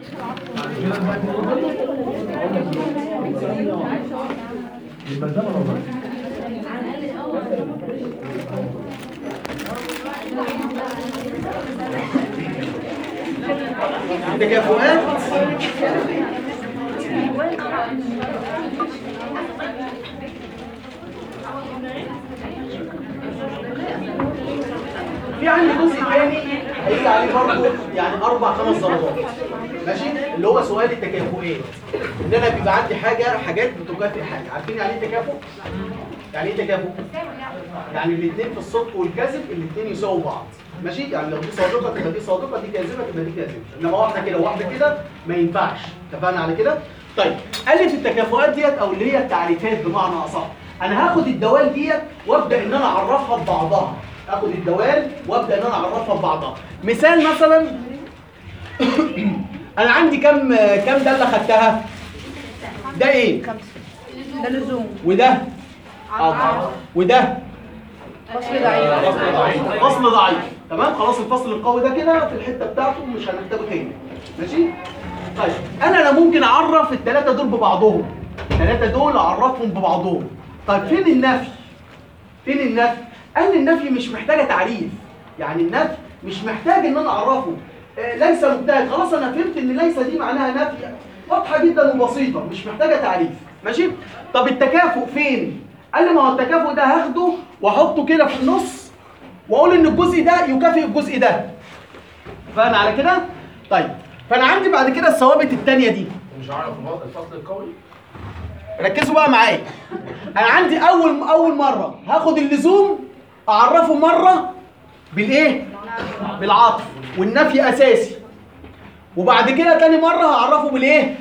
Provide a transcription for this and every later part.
التكافؤات في عندي جزء تاني هيجي عليه برضه يعني اربع خمس درجات ماشي اللي هو سؤال التكافؤات ان انا بيبقى عندي حاجه حاجات بتكافئ حاجه عارفين يعني ايه تكافؤ؟ يعني ايه تكافؤ؟ يعني الاثنين في الصدق والكذب الاثنين يساووا بعض ماشي يعني لو دي صادقه تبقى دي صادقه دي كاذبه تبقى دي كاذبه انما واحده كده وواحده كده ما ينفعش اتفقنا على كده طيب قال لي في التكافؤات ديت او اللي هي التعريفات بمعنى اصح انا هاخد الدوال ديت وابدا ان انا اعرفها ببعضها اخد الدوال وابدا ان انا اعرفها ببعضها مثال مثلا انا عندي كم كم داله خدتها ده ايه ده لزوم وده آه. وده فصل ضعيف فصل ضعيف تمام خلاص الفصل القوي ده كده في الحته بتاعته مش هنحتاجه تاني ماشي طيب انا انا ممكن اعرف الثلاثه دول ببعضهم الثلاثه دول اعرفهم ببعضهم طيب فين النفي فين النفي قال لي النفي مش محتاجه تعريف يعني النفي مش محتاج ان انا اعرفه آه، ليس مبتدئ خلاص انا فهمت ان ليس دي معناها نفي واضحه جدا وبسيطه مش محتاجه تعريف ماشي طب التكافؤ فين قال لي ما هو التكافؤ ده هاخده واحطه كده في النص واقول ان الجزء ده يكافئ الجزء ده فانا على كده طيب فانا عندي بعد كده الثوابت الثانيه دي مش عارف الفصل القوي ركزوا بقى معايا انا عندي اول اول مره هاخد اللزوم اعرفه مره بالايه بالعطف والنفي اساسي وبعد كده تاني مره هعرفه بالايه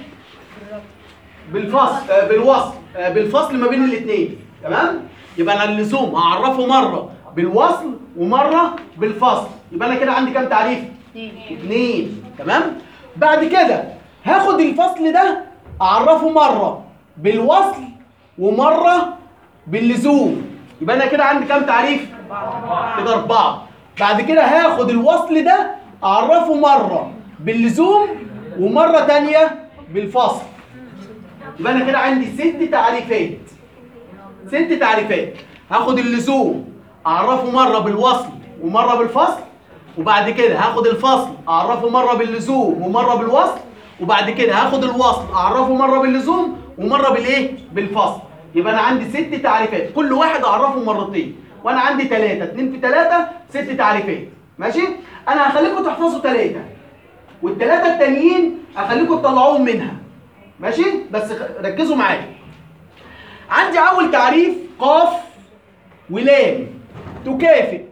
بالفصل آه، بالوصل آه، بالفصل ما بين الاثنين تمام يبقى انا اللزوم هعرفه مره بالوصل ومره بالفصل يبقى انا كده عندي كام تعريف اثنين تمام بعد كده هاخد الفصل ده اعرفه مره بالوصل ومره باللزوم يبقى انا كده عندي كام تعريف كده اربعه بعد كده هاخد الوصل ده اعرفه مره باللزوم ومره تانية بالفصل يبقى انا كده عندي ست تعريفات ست تعريفات هاخد اللزوم اعرفه مره بالوصل ومره بالفصل وبعد كده هاخد الفصل اعرفه مره باللزوم ومره بالوصل وبعد كده هاخد الوصل اعرفه مره باللزوم ومره بالايه بالفصل يبقى انا عندي ست تعريفات كل واحد اعرفه مرتين وانا عندي ثلاثة اتنين في ثلاثة ست تعريفات ماشي انا هخليكم تحفظوا ثلاثة والثلاثة التانيين هخليكم تطلعوهم منها ماشي بس خ- ركزوا معايا عندي اول تعريف قاف ولام تكافئ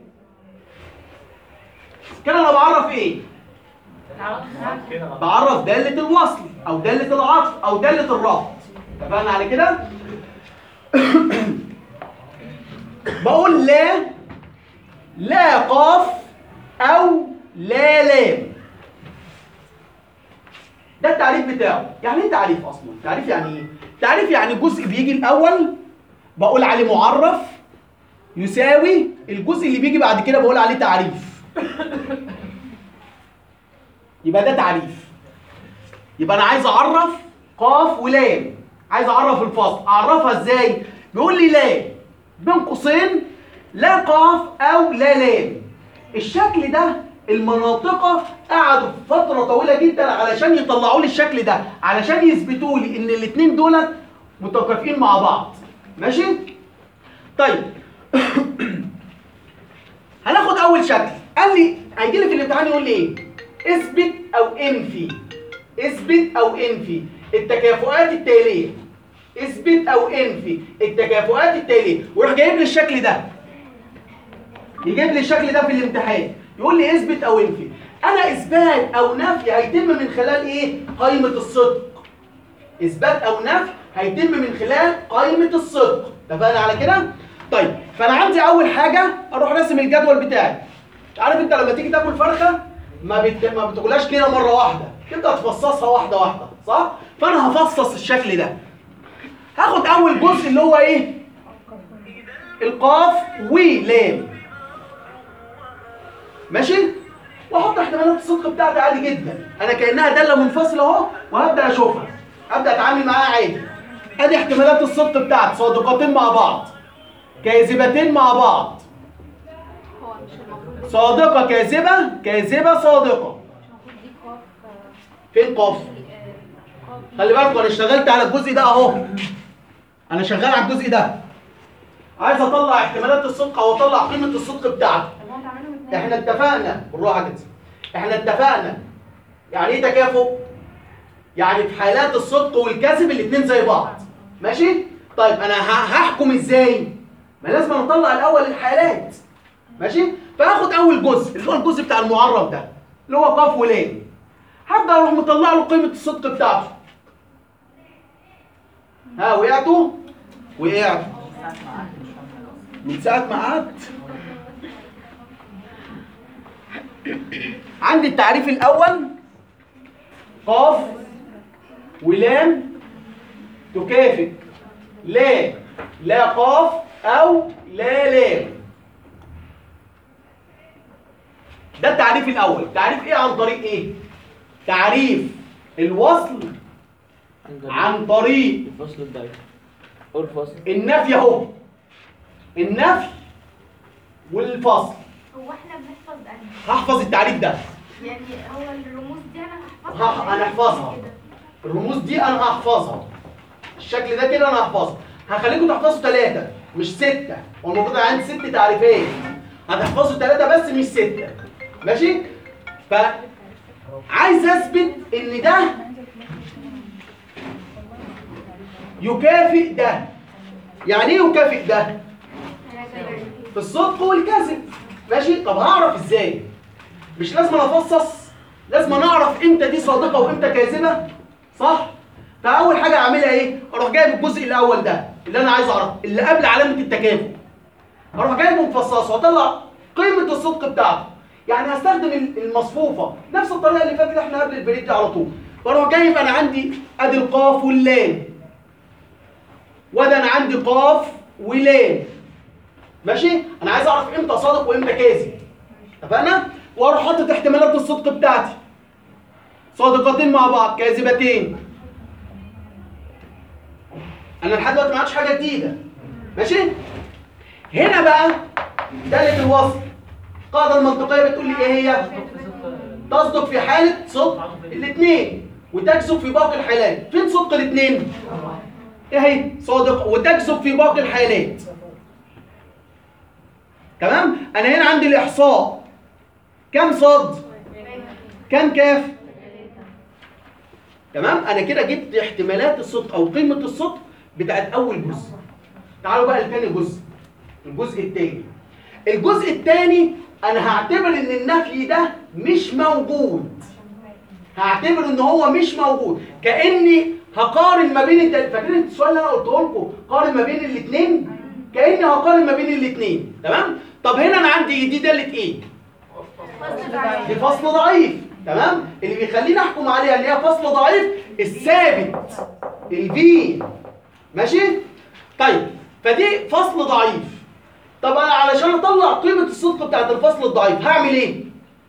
كده انا بعرف ايه بعرف دالة الوصل او دالة العطف او دالة الربط اتفقنا على كده بقول لا لا قاف او لا لام ده التعريف بتاعه يعني ايه تعريف اصلا تعريف يعني ايه تعريف يعني جزء بيجي الاول بقول عليه معرف يساوي الجزء اللي بيجي بعد كده بقول عليه تعريف يبقى ده تعريف يبقى انا عايز اعرف قاف ولام عايز اعرف الفصل اعرفها ازاي بيقول لي لا بين قوسين لا قاف او لا لام الشكل ده المناطقة قعدوا فترة طويلة جدا علشان يطلعوا لي الشكل ده علشان يثبتوا لي ان الاتنين دول متكافئين مع بعض ماشي طيب هناخد اول شكل قال لي هيجي لي في الامتحان يقول لي ايه اثبت او انفي اثبت او انفي التكافؤات التاليه اثبت او انفي التكافؤات التاليه ويروح جايب لي الشكل ده يجيب لي الشكل ده في الامتحان يقول لي اثبت او انفي انا اثبات او نفي هيتم من خلال ايه قائمه الصدق اثبات او نفي هيتم من خلال قائمه الصدق اتفقنا على كده طيب فانا عندي اول حاجه اروح راسم الجدول بتاعي عارف انت لما تيجي تاكل فرخه ما بت... ما بتاكلهاش كده مره واحده تبدا تفصصها واحده واحده صح فانا هفصص الشكل ده هاخد اول جزء اللي هو ايه القاف ولام ماشي واحط احتمالات الصدق بتاعتي عادي جدا انا كانها داله منفصله اهو وهبدا اشوفها ابدا اتعامل معاها عادي ادي احتمالات الصدق بتاعتي صادقتين مع بعض كاذبتين مع بعض هو مش المفروض صادقه كاذبه كاذبه صادقه مش المفروض دي قاف آه، فين قاف آه، قاف خلي بالكم انا اشتغلت على الجزء ده اهو انا شغال على الجزء ده عايز اطلع احتمالات الصدق او اطلع قيمه الصدق بتاعتي طب ما انت عاملهم اتنين احنا اتفقنا بالراحه كده احنا اتفقنا يعني ايه تكافؤ يعني في حالات الصدق والكذب الاثنين زي بعض ماشي طيب انا ه- هحكم ازاي ما لازم نطلع الاول الحالات ماشي فاخد اول جزء اللي هو الجزء بتاع المعرف ده اللي هو قاف ولام هبدا اروح مطلع له قيمه الصدق بتاعته ها وقعتوا وقعتوا من ساعه ما قعدت عندي التعريف الأول قاف ولام تكافئ لا لا قاف أو لا لام ده التعريف الأول تعريف إيه عن طريق إيه؟ تعريف الوصل عن طريق الفصل الضعيف أو الفصل النفي أهو النفي والفصل هو احنا بنحفظ انهي هحفظ التعريف ده يعني هو الرموز دي انا ه- هحفظها انا احفظها كده. الرموز دي انا هحفظها الشكل ده كده انا هحفظها هخليكم تحفظوا ثلاثة مش ستة والمفروض أنا عندي ست تعريفات هتحفظوا ثلاثة بس مش ستة ماشي ف عايز اثبت ان ده يكافئ ده يعني ايه يكافئ ده في الصدق والكذب ماشي طب هعرف ازاي مش لازم أنا افصص لازم أنا اعرف امتى دي صادقه وامتى كاذبه صح فاول حاجه اعملها ايه اروح جايب الجزء الاول ده اللي انا عايز اعرفه اللي قبل علامه التكافؤ اروح جايبه مفصصه واطلع قيمه الصدق بتاعته يعني هستخدم المصفوفه نفس الطريقه اللي فاتت احنا قبل البريد دي على طول بروح جايب انا عندي ادي القاف واللام وده انا عندي قاف ولام ماشي انا عايز اعرف امتى صادق وامتى كاذب اتفقنا واروح حاطط احتمالات الصدق بتاعتي صادقتين مع بعض كاذبتين انا لحد دلوقتي ما عادش حاجه جديده ماشي هنا بقى داله الوصف القاعده المنطقيه بتقول لي ايه هي تصدق في حاله صدق الاثنين وتكذب في باقي الحالات فين صدق الاثنين ايه هي صادق وتكذب في باقي الحالات تمام انا هنا عندي الاحصاء كم صاد كم كاف تمام انا كده جبت احتمالات الصدق او قيمه الصدق بتاعت اول جزء تعالوا بقى لتاني جزء الجزء الثاني الجزء الثاني انا هعتبر ان النفي ده مش موجود هعتبر ان هو مش موجود كاني هقارن ما بين الت- فاكرين السؤال اللي انا قلته لكم قارن ما بين الاثنين كاني هقارن ما بين الاثنين تمام طب هنا انا عندي دي داله ايه دي فصل ضعيف تمام اللي بيخليني احكم عليها ان هي فصل ضعيف الثابت البي ماشي طيب فدي فصل ضعيف طب انا علشان اطلع قيمه الصدق بتاعت الفصل الضعيف هعمل ايه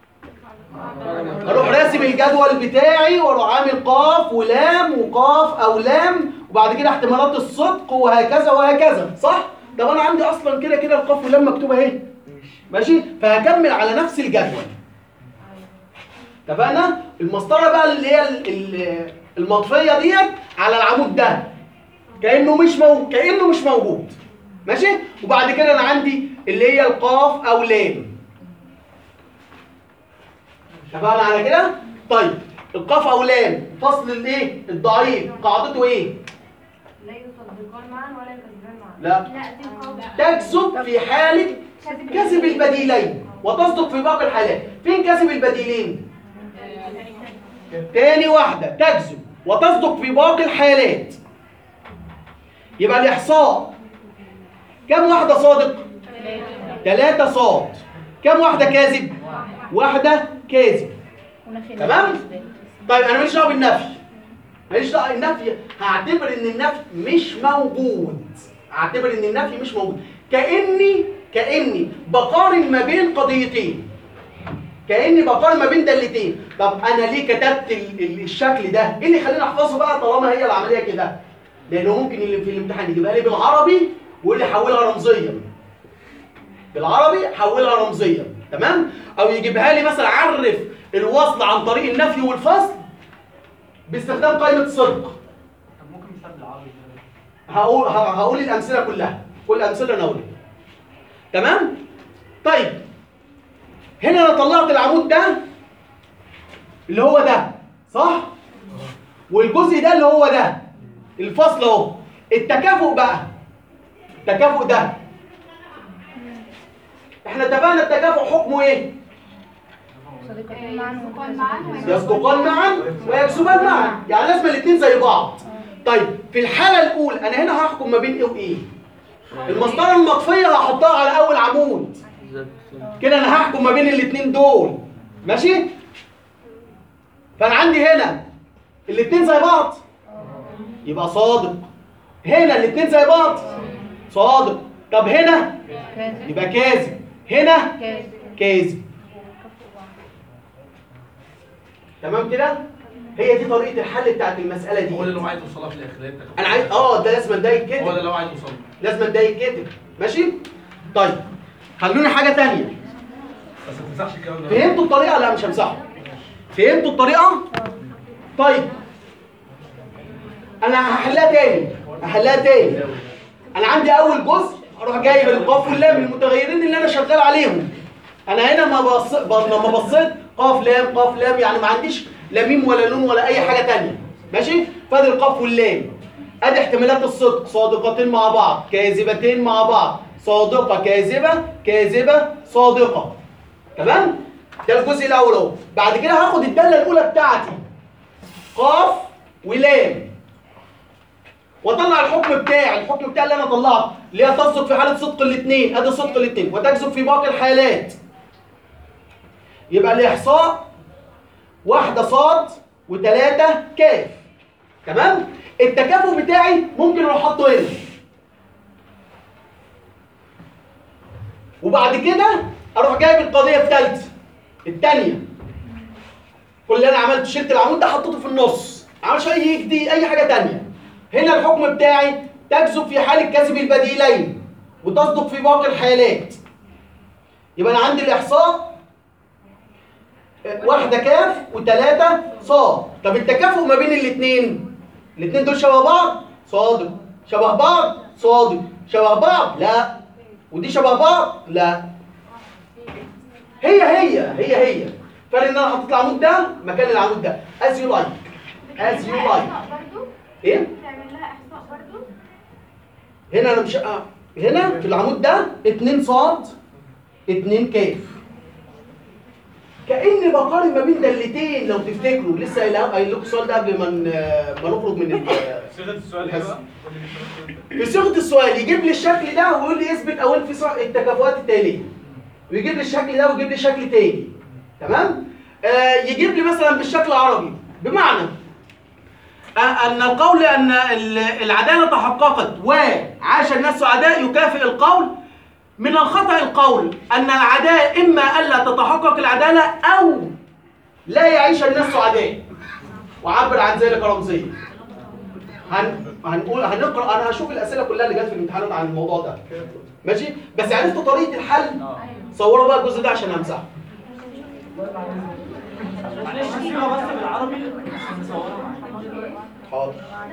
اروح راسم الجدول بتاعي واروح عامل قاف ولام وقاف او لام وبعد كده احتمالات الصدق وهكذا وهكذا صح طب انا عندي اصلا كده كده القاف واللام مكتوبه اهي ماشي فهكمل على نفس الجدول اتفقنا المسطره بقى اللي هي ال- ال- المطفيه ديت على العمود ده كانه مش مو... كانه مش موجود ماشي وبعد كده انا عندي اللي هي القاف او لام اتفقنا على كده طيب القاف او لام فصل الايه الضعيف قاعدته ايه لا يصدقان معا ولا يكذبان معا لا لا دي قول تكذب في حاله كذب البديلين وتصدق في باقي الحالات فين كذب البديلين تاني واحدة تكذب وتصدق في باقي الحالات يبقى الإحصاء كم واحدة صادق؟ ثلاثة صاد كم واحدة كاذب؟ واحدة كاذب تمام؟ طيب أنا ماليش دعوة بالنفي ماليش دعوة النفي هعتبر إن النفي مش موجود هعتبر إن النفي مش موجود كأني كأني بقارن ما بين قضيتين كاني بقارن ما بين دالتين طب انا ليه كتبت ال- ال- الشكل ده ايه اللي يخليني احفظه بقى طالما هي العمليه كده لانه ممكن اللي في الامتحان يجيبها لي بالعربي ويقول لي حولها رمزيا بالعربي حولها رمزيا تمام او يجيبها لي مثلا عرف الوصل عن طريق النفي والفصل باستخدام قائمه صدق طب ممكن مثال بالعربي هقول ه- هقول الامثله كلها كل الامثله انا هقولها تمام طيب هنا انا طلعت العمود ده اللي هو ده صح والجزء ده اللي هو ده الفصل اهو التكافؤ بقى التكافؤ ده احنا اتفقنا التكافؤ حكمه ايه صديقتين معا يصدقان معا ومتكافئتين. يصدقان معا ويكسبان معا يعني لازم الاثنين زي بعض طيب في الحاله الاولى انا هنا هحكم ما بين ايه وايه المسطره المطفيه هحطها على اول عمود بالظبط كده انا هحكم ما بين الاثنين دول ماشي فانا عندي هنا الاثنين زي بعض يبقى صادق هنا الاثنين زي بعض صادق طب هنا كاذب يبقى كاذب هنا كاذب كاذب تمام كده هي دي طريقه الحل بتاعت المساله دي هو ده اللي هو عايز يوصلها في الاخر اللي هي التكافؤ. انا عايز اه ده لازم ده هو ده يتكتب اللي هو عايز يوصله لازم ده يتكتب ماشي طيب خلوني حاجه تانية بس ما تمسحش الكلام ده فهمتوا الطريقه لا مش همسحه فهمتوا الطريقه طيب انا هحلها تاني هحلها تاني انا عندي اول جزء اروح جايب القاف واللام المتغيرين اللي انا شغال عليهم انا هنا ما بص... ب... لما بصيت قاف لام قاف لام يعني ما عنديش لا ميم ولا نون ولا اي حاجه تانية ماشي فادي القاف واللام ادي احتمالات الصدق صادقتين مع بعض كاذبتين مع بعض صادقه كاذبه كاذبه صادقه تمام ده الجزء الاول اهو بعد كده هاخد الداله الاولى بتاعتي قاف ولام واطلع الحكم بتاعي الحكم بتاعي اللي انا طلعته اللي هي تصدق في حاله صدق الاثنين ادي صدق الاثنين وتكذب في باقي الحالات يبقى الاحصاء واحده صاد وثلاثه كاف تمام التكافؤ بتاعي ممكن اروح حاطه هنا وبعد كده اروح جايب القضيه الثالثه الثانيه كل اللي انا عملته شلت العمود ده حطيته في النص ما عملش اي جديد اي حاجه تانية هنا الحكم بتاعي تكذب في حال الكذب البديلين وتصدق في باقي الحالات يبقى انا عندي الاحصاء آه، واحده كاف وثلاثه صاد طب التكافؤ ما بين الاثنين الاثنين دول شبه بعض صادق شبه بعض صادق شبه بعض لا ودي شبه بعض لا هي هي هي هي فرق ان انا حطيت العمود ده مكان العمود ده as you like as you like إحصاء برضو ايه تعمل لها احصاء برضو هنا انا مش آه، هنا في العمود ده اتنين صاد اتنين كاف كأني بقارن ما بين دلتين لو تفتكروا لسه قايل قايل لكم السؤال ده قبل ما ن- ما نخرج من ال- صيغه السؤال ايه بقى؟ في صيغه السؤال يجيب لي الشكل ده ويقول لي اثبت او انفي صح- التكافؤات التاليه ويجيب لي الشكل ده ويجيب لي شكل تاني تمام آه يجيب لي مثلا بالشكل العربي بمعنى آه، ان القول ان ال- العداله تحققت وعاش الناس سعداء يكافئ القول من الخطا القول ان العداله اما الا تتحقق العداله او لا يعيش الناس سعداء وعبر عن ذلك رمزيا هن... هنقول هنقرا انا هشوف الاسئله كلها اللي جت في الامتحانات عن الموضوع ده ماشي بس عرفتوا طريقه الحل صوروا بقى الجزء ده عشان امسحه معلش الصيغه بس بالعربي عشان نصورها حاضر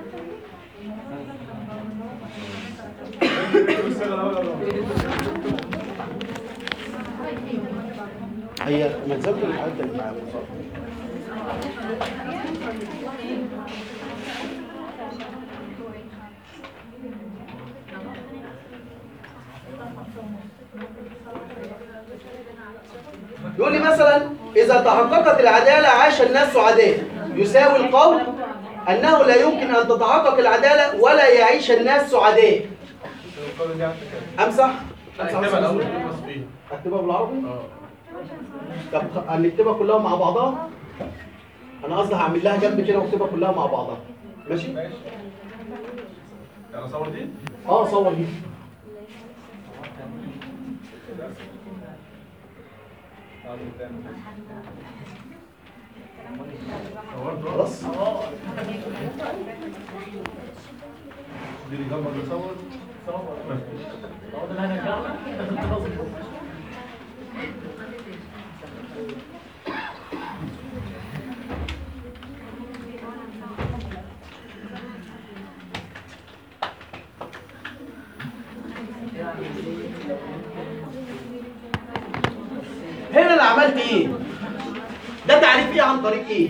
هي ملزمة الحاجات اللي معاكم صح؟ يقول لي مثلا إذا تحققت العدالة عاش الناس سعداء يساوي القول أنه لا يمكن أن تتحقق العدالة ولا يعيش الناس سعداء أمسح؟ أمسح اكتبها الاول الصورة؟ نخلص فيها أكتبها بالعربي؟ اه طب خ- هنكتبها كلها مع بعضها؟ أنا قصدي هعمل لها جنب كده واكتبها كلها مع بعضها ماشي؟ ماشي يعني اصور دي؟ اه صور دي خلاص دي اللي جنبك بيصور هو ده اللي هنرجعنا هنا انا عملت ايه ده تعريف ايه عن طريق ايه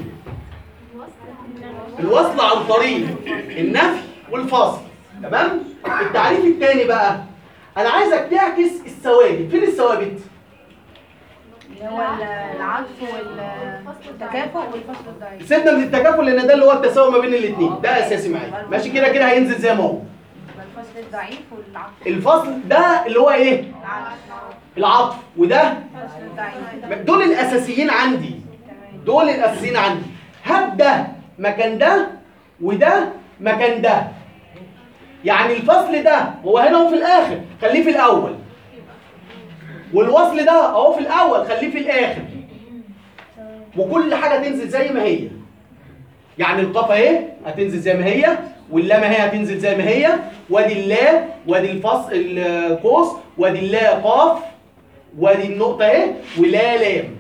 الوصل عن طريق النفي والفصل تمام التعريف الثاني بقى انا عايزك تعكس الثوابت فين الثوابت اللي هو ال- العطف والتكافؤ والفصل الضعيف سيبنا من التكافل لان ده اللي هو التساوي ما بين الاثنين ده اساسي معايا ماشي كده كده هينزل زي ما هو يبقى الفصل الضعيف والعطف الفصل ده اللي هو ايه العطف العطف وده الفصل الضعيف دول الاساسيين عندي تمام دول الاساسيين عندي هات ده مكان ده وده مكان ده يعني الفصل ده هو هنا وفي الاخر خليه في الاول والوصل ده اهو في الاول خليه في الاخر وكل حاجه تنزل زي ما هي يعني القاف اهي هتنزل زي ما هي واللام اهي هتنزل زي ما هي وادي اللام وادي الفصل القوس وادي اللا قاف وادي النقطه اهي ولا لام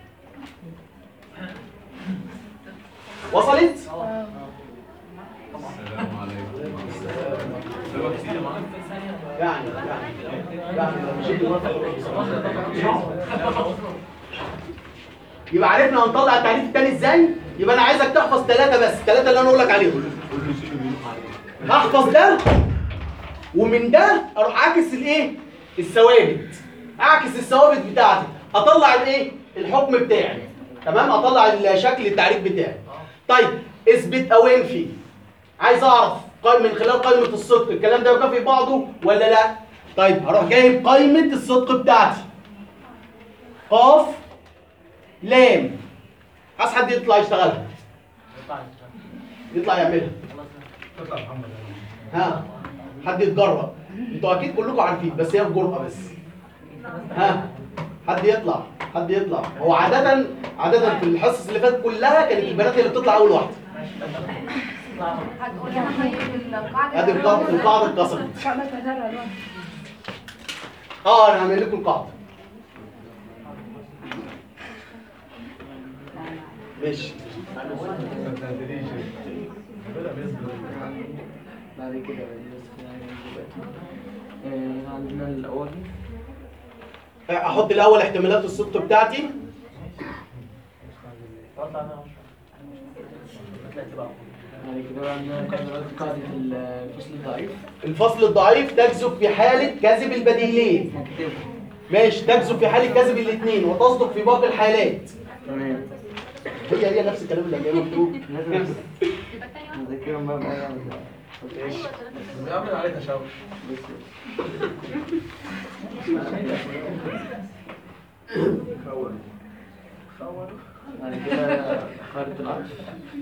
وصلت يعني يعني يعني لو مشيت يبقى عرفنا هنطلع التعريف الثاني ازاي يبقى انا عايزك تحفظ ثلاثه بس ثلاثه اللي انا اقول لك عليهم هحفظ ده ومن ده اروح اعكس الايه الثوابت اعكس الثوابت بتاعتي اطلع الايه الحكم بتاعي تمام اطلع الشكل التعريف بتاعي طيب اثبت او انفي عايز اعرف قائم من خلال قائمه الصدق الكلام ده يكافئ بعضه ولا لا طيب هروح جايب قائمه الصدق بتاعتي قاف لام عايز حد يطلع يشتغلها يطلع يعملها تطلع يا محمد ها حد يتجرأ انتوا اكيد كلكم عارفين بس هي الجرأة بس ها حد يطلع حد يطلع هو عادة عادة في الحصص اللي فاتت كلها كانت البنات هي اللي بتطلع أول واحدة هتقول لنا طيب القاعدة ادي القاعدة القاعدة اتكسرت القاعدة تهدرها الوقت اه انا هعمل لكم القاعدة ماشي ما تهدريش بدأ بيصبر بعد كده بس دلوقتي آه، عندنا الأول احط الاول احتمالات الصدق بتاعتي بعد كده بقى عندنا قاعدة قاعدة الفصل الضعيف الفصل الضعيف تجذب في حالة كذب البديلين هكتبه ماشي تجذب في حالة كذب الاثنين وتصدق في باقي الحالات تمام هي هي نفس الكلام اللي جاي مكتوب لازم نذاكرهم بقى معايا ماشي بيعمل عليه تشاور بعد كده قاعدة العطف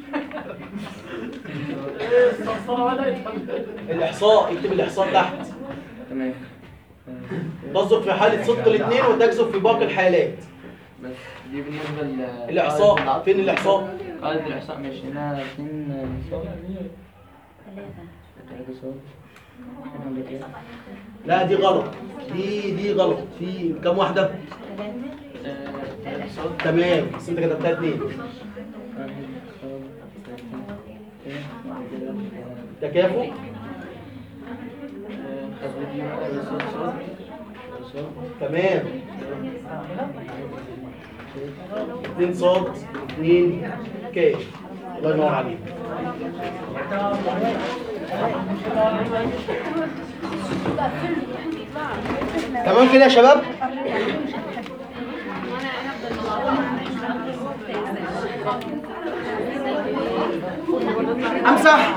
الاحصاء اكتب الاحصاء تحت تمام تصدق في حالة صدق الاثنين وتجذب في باقي الحالات بس دي بالنسبة ل الاحصاء فين الاحصاء قاعدة الإحصاء ماشي هنا اتنين صوت ثلاثة صوت هنا بكام؟ لا دي غلط دي دي غلط في كام واحدة آه، ثلاثة صوت تمام بس انت كتبتها اثنين واحد صوت ثلاثة بعد كده تكافؤ آه، خد دي بقى صوت صوت صوت تمام اثنين صاد اثنين كاف الله ينور عليك تمام كده يا شباب امسح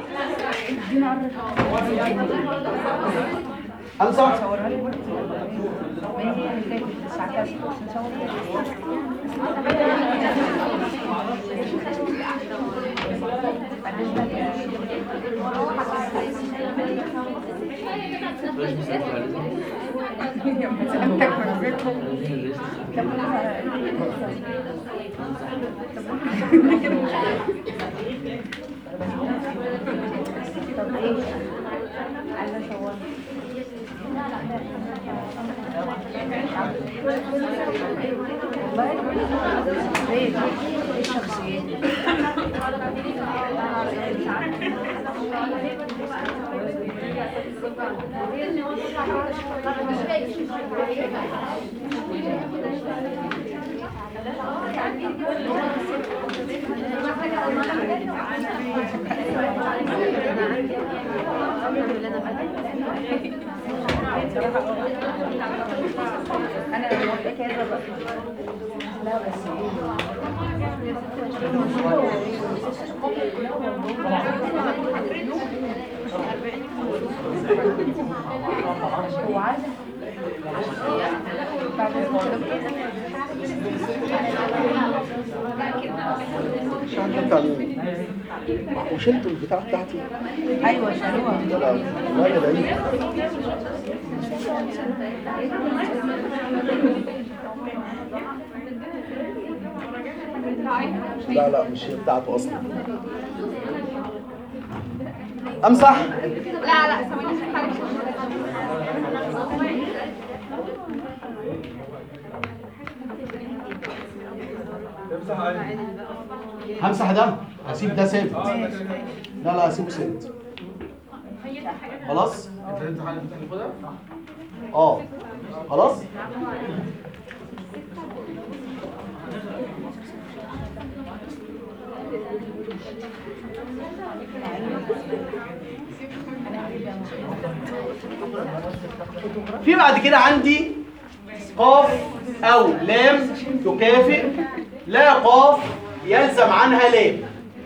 امسح ما هي اللي كانت الساعة كام بس نصور بالنسبة طب ايه عايزه اشوفها والله ليه ايه الشخصيات انا موافقه كده بقى لا بس هو عايز بعد بتاع مين؟ وشلتوا البتاع بتاعتي ايوه شالوها لا لا ده ايه لا لا مش هي بتاعته اصلا امسح لا لا ثواني امسح عادي همسح ده هسيب ده ثابت لا لا هسيبه ثابت خلاص انت انت حاجه بتاخدها اه خلاص في بعد كده عندي قاف او لام تكافئ لا قاف يلزم عنها لام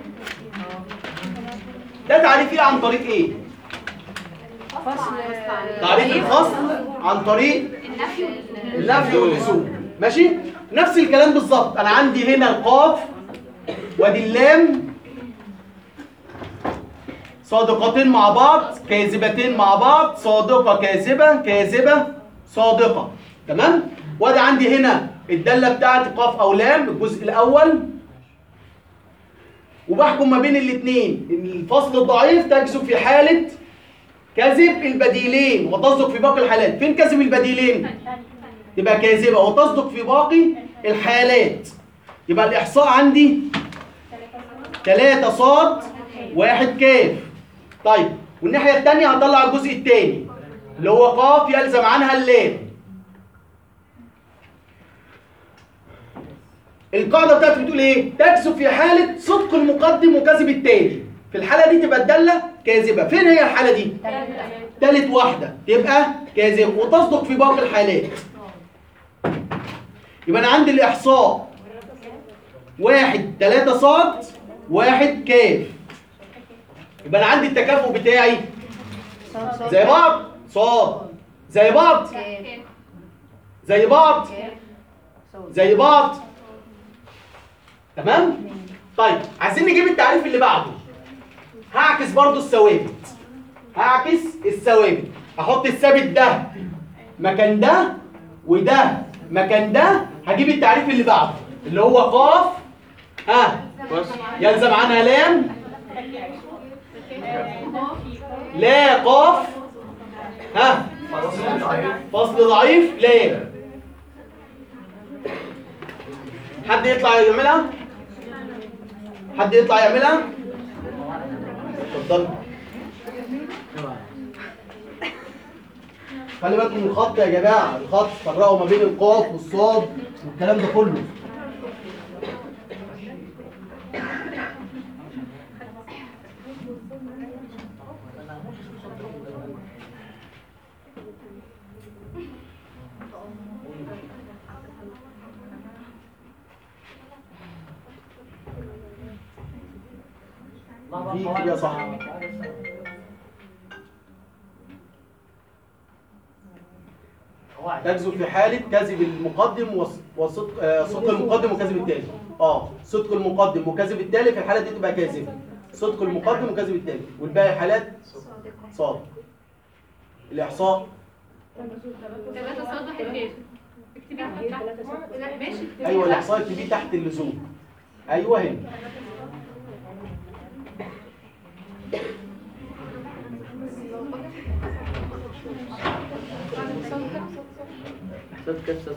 ده تعريف ايه عن طريق ايه فصل تعريف الفصل عن طريق النفي واللزوم ماشي نفس الكلام بالظبط انا عندي هنا القاف وادي اللام صادقتين مع بعض كاذبتين مع بعض صادقة كاذبة كاذبة صادقة تمام وادي عندي هنا الدالة بتاعتي قاف او لام الجزء الاول وبحكم ما بين الاثنين الفصل الضعيف تجزم في حالة كذب البديلين وتصدق في باقي الحالات فين كذب البديلين تبقى كاذبة وتصدق في باقي الحالات يبقى الإحصاء عندي ثلاثة صاد واحد كاف طيب والناحية التانية هطلع الجزء التاني اللي هو قاف يلزم عنها اللام القاعدة بتاعتي بتقول ايه؟ تكذب في حالة صدق المقدم وكذب التاني في الحالة دي تبقى الدالة كاذبة فين هي الحالة دي؟ تالت واحدة تبقى كاذبة وتصدق في باقي الحالات يبقى أنا عندي الإحصاء واحد تلاتة صاد واحد كاف يبقى أنا عندي التكافؤ بتاعي صاد صاد زي بعض صاد زي بعض كاف زي بعض كاف صاد زي بعض تمام طيب عايزين نجيب التعريف اللي بعده هعكس برضو الثوابت هعكس الثوابت احط الثابت ده مكان ده وده مكان ده هجيب التعريف اللي بعده اللي هو قاف ها يلزم عنها لام لا قاف ها فصل ضعيف لام حد يطلع يعملها حد يطلع يعملها اتفضل خلي بالكم من الخط يا جماعه الخط فرقوا ما بين القاف والصاد والكلام ده كله دي كده صح تجزم في حالة كذب المقدم وص- وصدق آه، صدق المقدم وكذب التالي اه صدق المقدم وكذب التالي في الحالة دي تبقى كاذبة صدق المقدم وكذب التالي والباقي حالات صادق الاحصاء ثلاثة صاد واحد كام اكتبي تحت لا ماشي اكتبي ايوه تحت. الاحصاء اكتبيه تحت اللزوم ايوه هنا حساب كبسة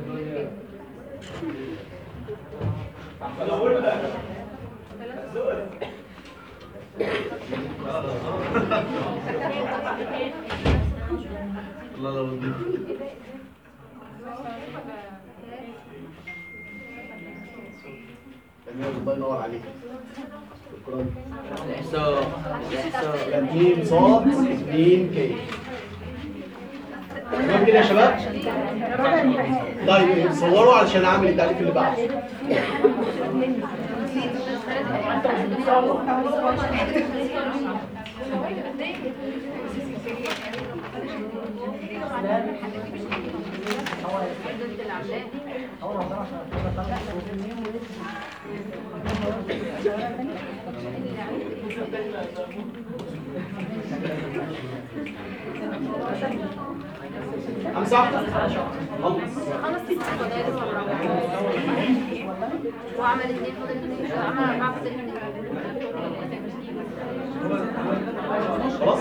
تمام الله ينور عليك شكرا الإحصاء الإحصاء يبقى 2 صاد 2 كي تمام كده يا شباب طيب صوروا علشان اعمل التعريف اللي بعده امسح خلاص ست فضايل وعمل اثنين فضل اثنين عمل اربعة فضل اثنين خلاص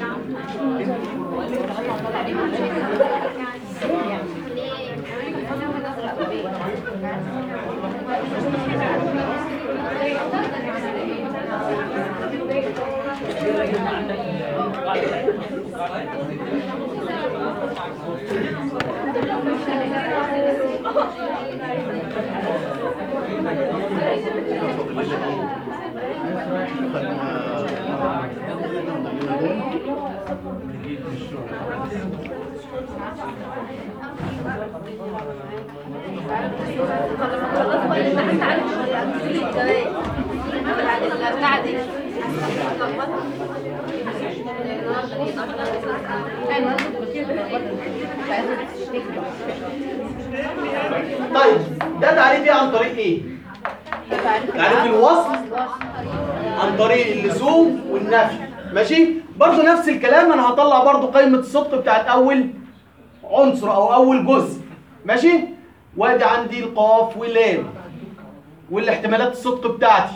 طيب ده تعريف ايه عن طريق ايه تعريف الوصل عن طريق اللزوم والنفي ماشي برضو نفس الكلام انا هطلع برضو قائمة الصدق بتاعت اول عنصر او اول جزء ماشي وادي عندي القاف واللام والاحتمالات الصدق بتاعتي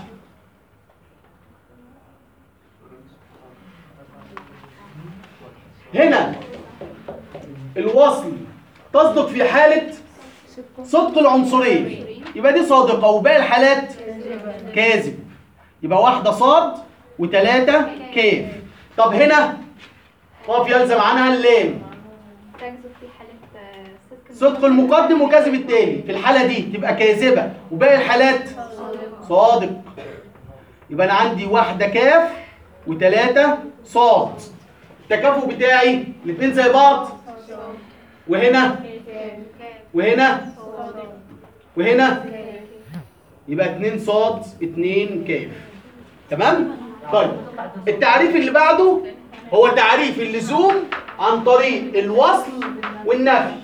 هنا الوصل تصدق في حالة صدق العنصرين يبقى دي صادقة وباقي الحالات كاذب يبقى واحدة صاد وتلاتة كاف طب هنا قاف يلزم عنها اللام تجزم في حالة آه، صدق صدق المقدم وكذب التالي في الحالة دي تبقى كاذبة وباقي الحالات صادق يبقى أنا عندي واحدة كاف وتلاتة صاد التكافؤ بتاعي الاتنين زي بعض وهنا وهنا وهنا يبقى اتنين صاد اتنين كاف تمام؟ طيب التعريف اللي بعده هو تعريف اللزوم عن طريق الوصل والنفي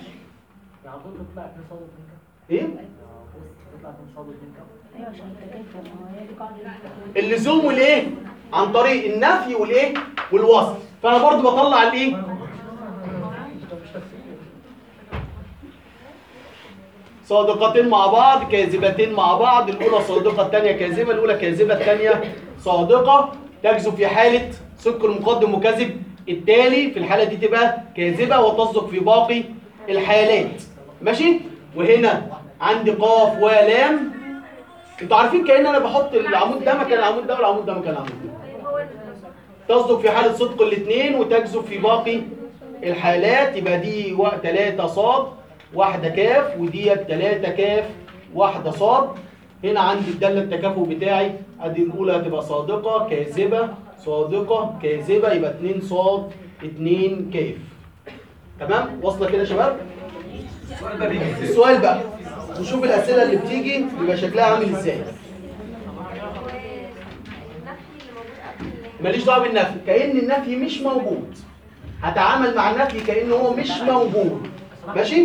ايه؟ اللزوم والايه؟ عن طريق النفي والايه؟ والوصل فانا برضو بطلع الايه؟ صادقتين مع بعض كاذبتين مع بعض الاولى صادقه الثانيه كاذبه الاولى كاذبه الثانيه صادقه تجزم في حاله صدق المقدم وكذب التالي في الحاله دي تبقى كاذبه وتصدق في باقي الحالات ماشي وهنا عندي قاف ولام انتوا عارفين كأن انا بحط العمود ده مكان العمود ده والعمود ده مكان العمود ده تصدق في حالة صدق الاثنين وتجزم في باقي الحالات يبقى دي و- تلاتة صاد واحدة كاف وديت تلاتة كاف واحدة صاد هنا عندي الدالة التكافؤ بتاعي ادي الأولى هتبقى صادقة كاذبة صادقة كاذبة يبقى اتنين صاد اتنين كاف تمام واصلة كده يا شباب؟ السؤال بقى نشوف الأسئلة اللي بتيجي بيبقى شكلها عامل ازاي ماليش دعوه بالنفي كأن النفي مش موجود هتعامل مع النفي كأنه هو مش موجود ماشي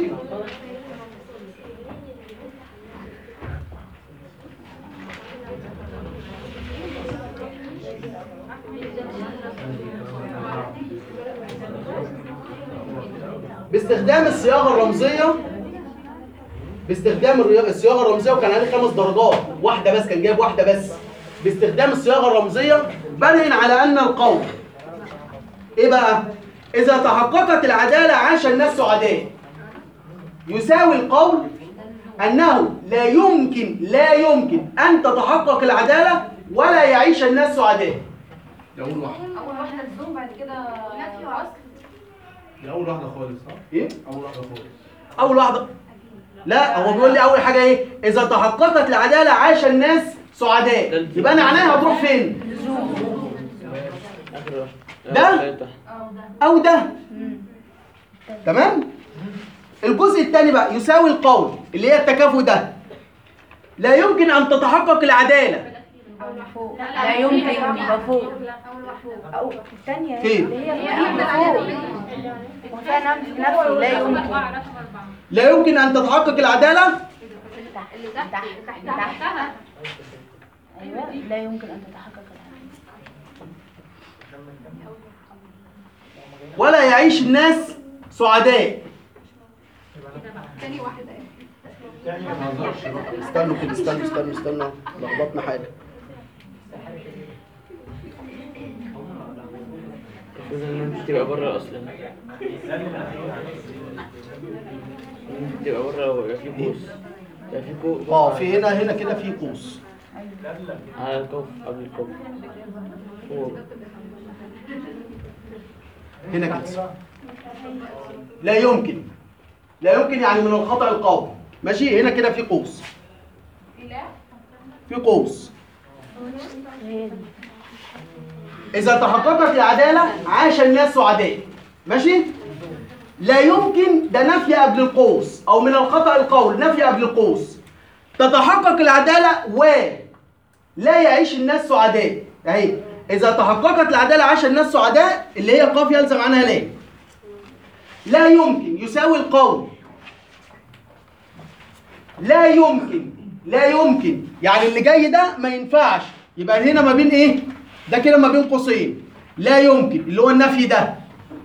باستخدام الصياغه الرمزيه باستخدام الريا- الصياغه الرمزيه وكان عليه خمس درجات واحده بس كان جايب واحده بس باستخدام الصياغه الرمزيه بنين على ان القول ايه بقى اذا تحققت العداله عاش الناس سعداء يساوي القول انه لا يمكن لا يمكن ان تتحقق العداله ولا يعيش الناس سعداء دي اول واحده اول واحده الزوم بعد كده نفي وعصر دي اول واحده خالص صح ايه اول واحده خالص اول واحده لا هو بيقول لي اول حاجه ايه اذا تحققت العداله عاش الناس سعداء يبقى انا عينيها هتروح فين اخر واحد ده؟ او ده تمام الجزء الثاني بقى يساوي القول اللي هي التكافؤ ده لا يمكن ان تتحقق العداله فوق لا يمكن يبقى فوق اول واحده او الثانيه فين؟ اللي هي هي يبقى فوق وفيها نفس نفسه لا يمكن رقم اربعه لا يمكن ان تتحقق العداله اللي تحت تحت تحت تحت تحتها ايوه لا يمكن ان تتحقق العداله ولا يعيش الناس سعداء تاني واحده استنوا كده استنوا استنوا استنوا لخبطنا حاجه المفروض ان انت تبقى بره اصلا انت تبقى بره ويبقى في قوس يبقى في قوس اه في هنا هنا كده في قوس على الكوف قبل الكوف فوق هنا كده لا يمكن لا يمكن يعني من الخطأ القوي ماشي هنا كده في قوس في قوس هي دي إذا تحققت العدالة عاش الناس سعداء ماشي لا يمكن ده نفي قبل القوس أو من الخطأ القول نفي قبل القوس تتحقق العدالة و لا يعيش الناس سعداء أهي إذا تحققت العدالة عاش الناس سعداء اللي هي قاف يلزم عنها لا لا يمكن يساوي القول لا يمكن لا يمكن يعني اللي جاي ده ما ينفعش يبقى هنا ما بين ايه ده كده ما بين قوسين لا يمكن اللي هو النفي ده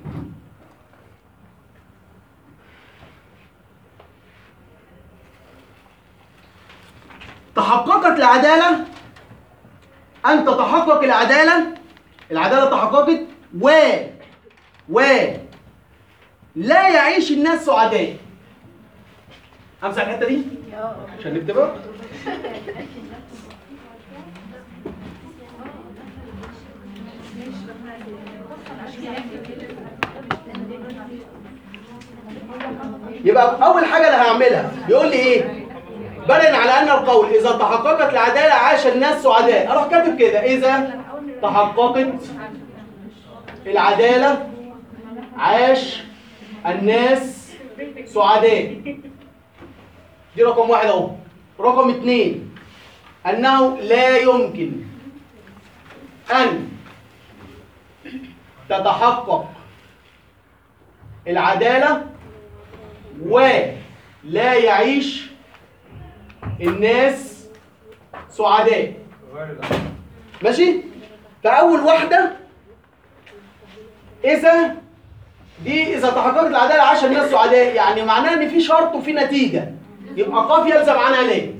تحققت العدالة أن تتحقق العدالة العدالة تحققت و و لا يعيش الناس سعداء امسح الحته دي عشان نكتبها يبقى اول حاجه اللي هعملها يقول لي ايه بنن على ان القول اذا تحققت العداله عاش الناس سعداء اروح كاتب كده اذا تحققت العداله عاش الناس سعداء دي رقم واحد اهو رقم اتنين انه لا يمكن ان تتحقق العدالة ولا يعيش الناس سعداء ماشي فأول واحدة إذا دي إذا تحققت العدالة عاش الناس سعداء يعني معناها إن في شرط وفي نتيجة يبقى قاف يلزم عنها ليه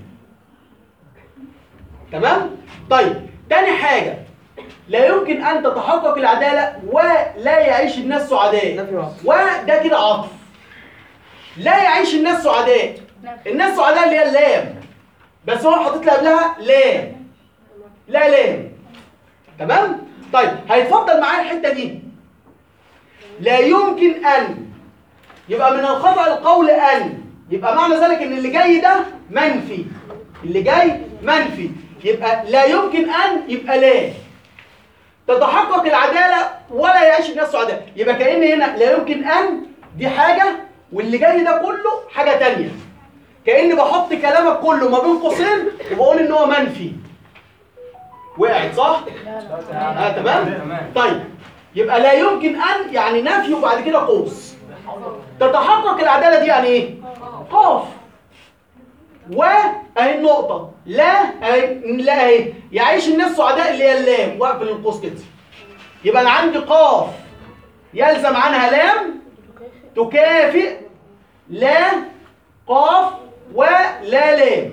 تمام طيب تاني حاجة لا يمكن أن تتحقق العدالة ولا يعيش الناس سعداء نفي وعطف. وده كده عطف لا يعيش الناس سعداء الناس سعداء اللي هي اللام بس هو حاطط لي قبلها لام لا لام تمام طيب هيتفضل معايا الحته دي لا يمكن ان يبقى من الخطا القول ان يبقى معنى ذلك ان اللي جاي ده منفي اللي جاي منفي يبقى لا يمكن ان يبقى لا تتحقق العداله ولا يعيش الناس سعداء يبقى كأن هنا لا يمكن ان دي حاجه واللي جاي ده كله حاجه تانية كأني بحط كلامك كله ما بين قوسين وبقول ان هو منفي وقعت صح؟ اه تمام؟ طيب يبقى لا يمكن ان يعني نفي وبعد كده قوس تتحقق العداله دي يعني ايه؟ قاف و اهي النقطه لا اهي لا اهي يعيش الناس سعداء اللي هي اللام واقفل القوس كده يبقى انا عندي قاف يلزم عنها لام تكافئ لا قاف ولا لام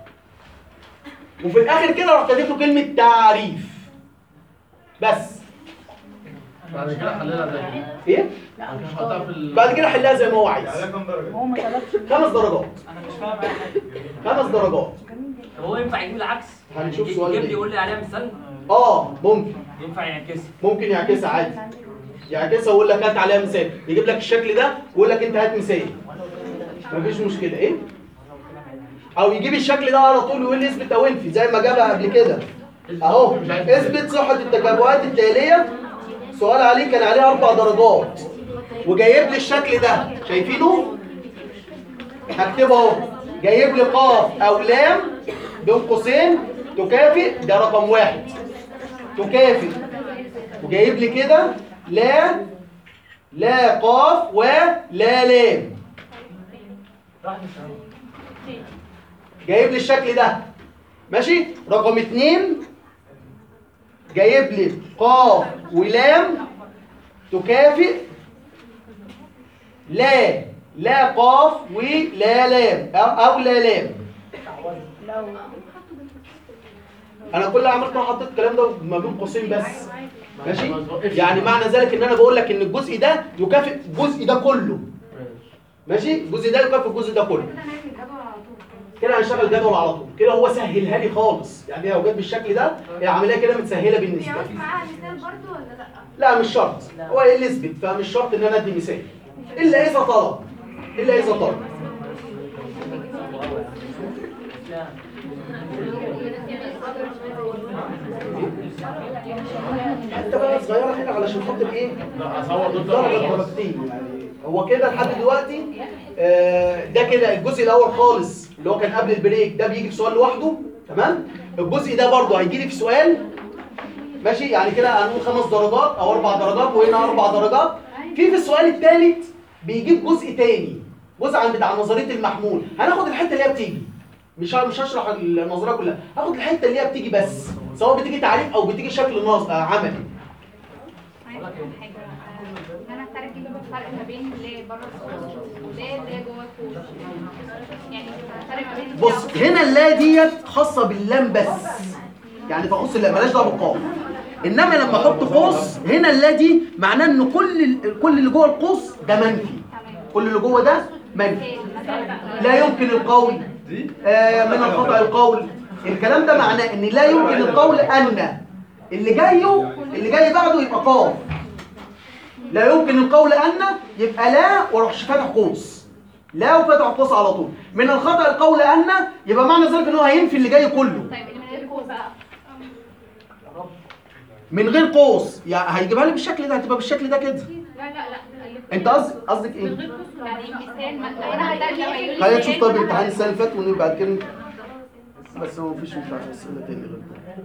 وفي الاخر كده رحت اديت له كلمه تعريف بس بعد كده حللها زي ايه بعد كده حطها في ال... بعد كده حلها زي ما هو عايز كام درجة؟ هو ما طلبش خمس درجات انا مش فاهم اي حاجة خمس درجات طب هو ينفع يجيب العكس؟ هنشوف يجيب- سؤال يجيب لي تاني. يقول لي عليها مثال اه ممكن ينفع يعكسها ممكن يعكسها عادي يعكسها ويقول لك هات عليها مثال يجيب لك الشكل ده ويقول لك انت هات مثال مفيش مشكله ايه او يجيب الشكل ده على طول ويقول لي اثبت او انفي زي ما جابها قبل كده اهو اثبت صحه التكافؤات التاليه سؤال عليه كان عليه اربع درجات وجايب لي الشكل ده شايفينه هكتبه اهو جايب لي قاف او لام بين قوسين تكافئ ده رقم واحد تكافئ وجايب لي كده لا لا قاف ولا لام جايب لي الشكل ده ماشي رقم اتنين جايب لي قاف ولام تكافئ لا لا قاف ولا لام او, أو لا لام انا كل اللي عملته حطيت الكلام ده ما بين قوسين بس ماشي يعني معنى ذلك ان انا بقول لك ان الجزء ده يكافئ الجزء ده كله ماشي الجزء ده يكافئ الجزء ده كله كده هنشغل جدول على طول كده هو سهلها لي خالص يعني لو جت بالشكل ده العمليه كده متسهله بالنسبه بيعوز لي معاها مثال برضو ولا لا؟ لا مش شرط هو ايه اللي يثبت فمش شرط ان انا ادي مثال الا اذا طلب الا اذا طلب حتى بقى صغيره كده علشان خاطر ايه لا اصور دول درجه درجتين يعني هو كده لحد دلوقتي آه، ده كده الجزء الاول خالص اللي هو كان قبل البريك ده بيجي في سؤال لوحده تمام الجزء ده برضه هيجي لي في سؤال ماشي يعني كده هنقول خمس درجات او اربع درجات وهنا اربع درجات في في السؤال الثالث بيجيب جزء تاني جزء عن بتاع نظريه المحمول هناخد الحته اللي هي بتيجي مش ه- مش هشرح النظريه كلها هاخد الحته اللي هي بتيجي بس سواء بتيجي تعريف او بتيجي شكل نص آه، عملي عايزة أقول حاجة آه، إن أنا أترجم الفرق ما بين اللي بره القوس واللي اللي جوه القوس يعني أترجم ما بين بص هنا اللا ديت خاصه باللام بس يعني تخص اللام مالهاش دعوه بالقاف انما لما احط قوس هنا اللا دي معناه ان كل ال- كل اللي جوه القوس ده منفي كل اللي جوه ده منفي لا يمكن القول آه من الخطا القول الكلام ده معناه ان لا يمكن القول ان اللي جايه اللي جاي بعده يبقى قاف لا يمكن القول ان يبقى لا واروح فاتح قوس لا وفتح قوس على طول من الخطا القول ان يبقى معنى ذلك ان هو هينفي اللي جاي كله طيب اللي من غير قوس بقى من غير قوس يعني هيجيبها لي بالشكل ده هتبقى بالشكل ده كده لا لا لا اللي انت قصدك قصدك من ايه غير قوس يعني مثال ما انا هترجم هيقول لي خلينا نشوف مثال طب وأنا الامتحان السنه اللي فاتت ونبقى بعد كده بس هو مفيش امتحان اسئله تاني غير ده.